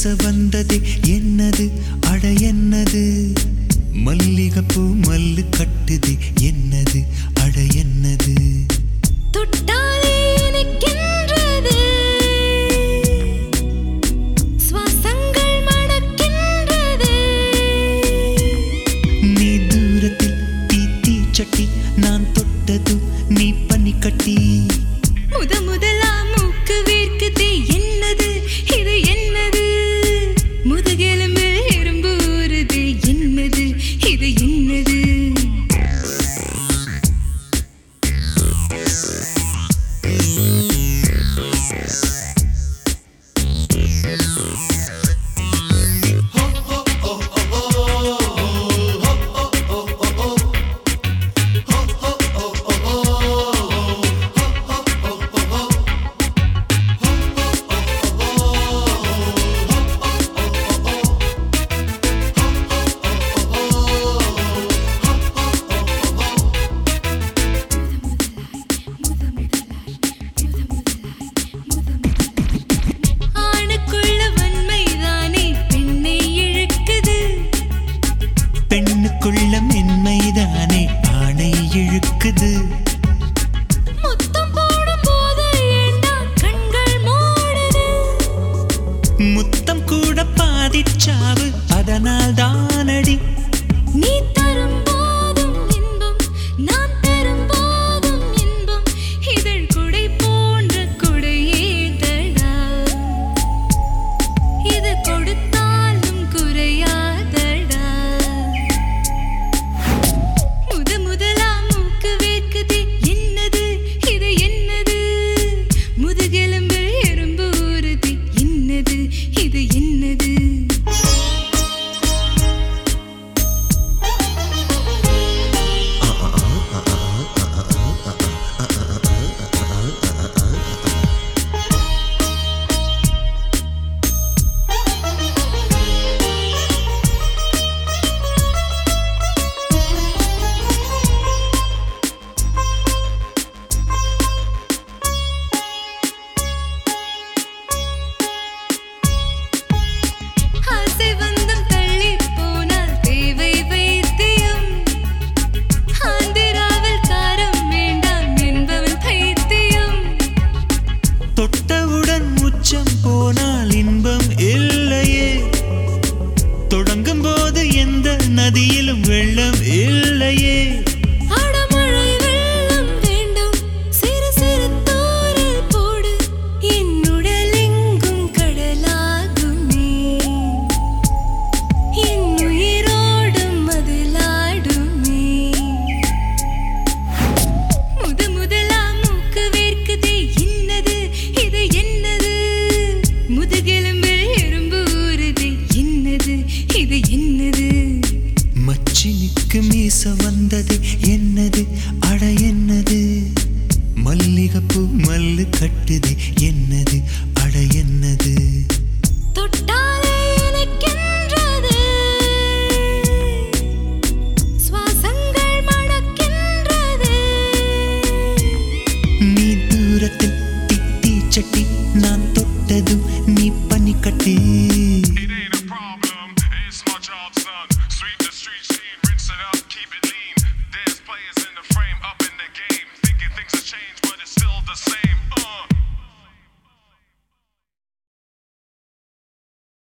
வந்ததே என்னது அட என்னது மல்லிகைப்பூ மல்லு கட்டுது என்னது அட என்னது தொட்டாலே இனிக்கின்றது சுவாசங்கள் மணக்கின்றது நீ தூரத்தில் தீ தீ சட்டி நான் தொட்டது நீ பனி கட்டி முத முதலா மூக்கு வீர்க்குது என்னது இது என்னது முதுகெலும்பில் எறும்பு ஊறுது என்னது இது என்னது ஆணுக்குள்ள வன்மைதானே பெண்ணை இழுக்குது பெண்ணுக்குள்ள மென்மைதானே ஆணை இழுக்குது முத்தம் போடும் போது ஏண்டா கண்கள் மூடுது முத்தம் கூட பாதிச்சாவு அதனால் தானடி நீ தரும் போதும் இன்பம் நான் பெறும் போதும் இன்பம் இதழ் குடை போன்ற குடையேதடா இது கொடுத்தாலும் குறையாதடா முத முதலா மூக்கு வேர்க்குது என்னது இது என்னது முதுகெலும்பில் எறும்பு ஊறுது என்னது இது என்னது ஆசை வந்தம் தள்ளி போனால் தேவை வைத்தியம் ஆந்திராவில் காரம் வேண்டாம் என்பவன் பைத்தியம் தொட்டவுடன் உச்சம் போனால் இன்பம் இல்லையே தொடங்கும் போது எந்த நதியிலும் வெள்ளம் இல்லையே அடமழை வெள்ளம் வேண்டும் சிறு சிறு தூறல் போடு என் உடலெங்கும் கடலாகுமே என் உயிரோடும் மதிலாடுமே முத முதலா மூக்கு வேர்க்குதே என்னது இது என்னது முதுகெலும்பில் எறும்பு ஊறுது என்னது இது என்னது மச்சினிக்கு மீச வந்தது என்னது அட என்னது மல்லிகைப்பூ மல்லு கட்டுது என்னது அட என்னது தொட்டாலே இனிக்கின்றது சுவாசங்கள் மணக்கின்றது நீ தூரத்தில் திட்டி சட்டி நான் தொட்டதும் நீ பனி கட்டி It ain't a problem, it's my job, son. Sweep the street scene, rinse it up, keep it lean. There's players in the frame, up in the game. Thinking things have changed, but it's still the same.